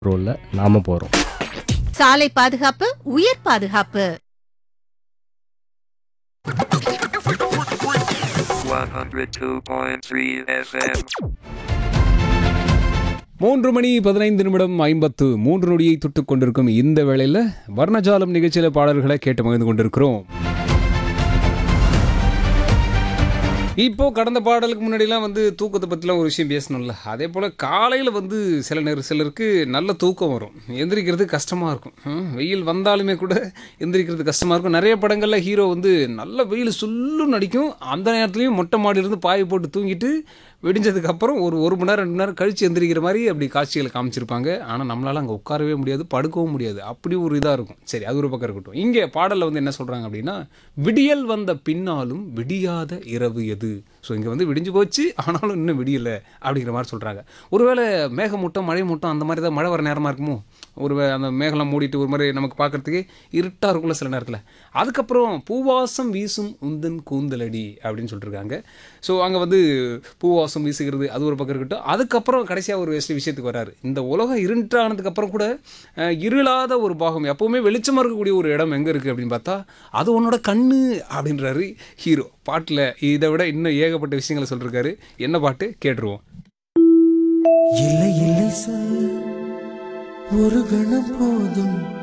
ரோல்ல நாம போறோம் சாலை பாதுகாப்பு உயிர் பாதுகாப்பு 102.3 FM. மூன்று மணி பதினைந்து நிமிடம் ஐம்பத்து மூன்று நொடியை தொட்டுக் கொண்டிருக்கும் இந்த வேளையில் வர்ணஜாலம் நிகழ்ச்சியில பாடல்களை கேட்டு மகிழ்ந்து கொண்டிருக்கிறோம் இப்போ கடந்த பாடலுக்கு முன்னாடிலாம் வந்து தூக்கத்தை பற்றிலாம் ஒரு விஷயம் பேசணும்ல அதே போல் காலையில் வந்து சில நேரம் சிலருக்கு நல்ல தூக்கம் வரும் எந்திரிக்கிறது கஷ்டமாக இருக்கும் ஹம், வெயில் வந்தாலுமே கூட எந்திரிக்கிறது கஷ்டமாக இருக்கும் நிறைய படங்களில் ஹீரோ வந்து நல்ல வெயில் சுல்லுன்னு அடிக்கும் அந்த நேரத்துலையும் மொட்டை மாடியிலிருந்து பாய் போட்டு தூங்கிட்டு வெடிஞ்சதுக்கு அப்புறம் ஒரு ஒரு மணி நேரம் ரெண்டு மணி நேரம் கழிச்சு எந்திரிக்கிற மாதிரி அப்படி காட்சிகளை காமிச்சிருப்பாங்க ஆனால் நம்மளால அங்கே உட்காரவே முடியாது படுக்கவும் முடியாது அப்படி ஒரு இதாக இருக்கும் சரி அது ஒரு பக்கம் இருக்கட்டும் இங்கே பாடலில் வந்து என்ன சொல்கிறாங்க அப்படின்னா விடியல் வந்த பின்னாலும் விடியாத இரவு எது ஸோ இங்கே வந்து விடிஞ்சு போச்சு ஆனாலும் இன்னும் விடியலை அப்படிங்கிற மாதிரி சொல்கிறாங்க ஒருவேளை மேகமூட்டம் மழை மூட்டம் அந்த மாதிரி தான் மழை வர நேரமாக இருக்குமோ ஒரு வே- அந்த மேகலாம் மூடிட்டு ஒரு மாதிரி நமக்கு பார்க்கறதுக்கு இருட்டாக இருக்கும்ல சில நேரத்தில் அதுக்கப்புறம் பூவாசம் வீசும் உந்தன் கூந்தலடி அப்படின்னு சொல்லியிருக்காங்க ஸோ அங்கே வந்து பூவாசம் வீசுகிறது அது ஒரு பக்கம் இருக்கட்டும் அதுக்கப்புறம் கடைசியாக ஒரு விஷய- விஷயத்துக்கு வராரு இந்த உலகம் இருட்டானதுக்கு அப்புறம் கூட அஹ், இருளாத ஒரு பாகம் எப்போவுமே வெளிச்சமாக இருக்கக்கூடிய ஒரு இடம் எங்கே இருக்குது அப்படின்னு பார்த்தா அது உன்னோட கண்ணு அப்படின்றாரு ஹீரோ பாட்டில் இதை விட இன்னும் ஏகப்பட்ட விஷயங்களை சொல்லியிருக்காரு என்ன பாட்டு கேட்டுருவோம் இல்லை இல்லை சொல் ஒரு கணம் போதும்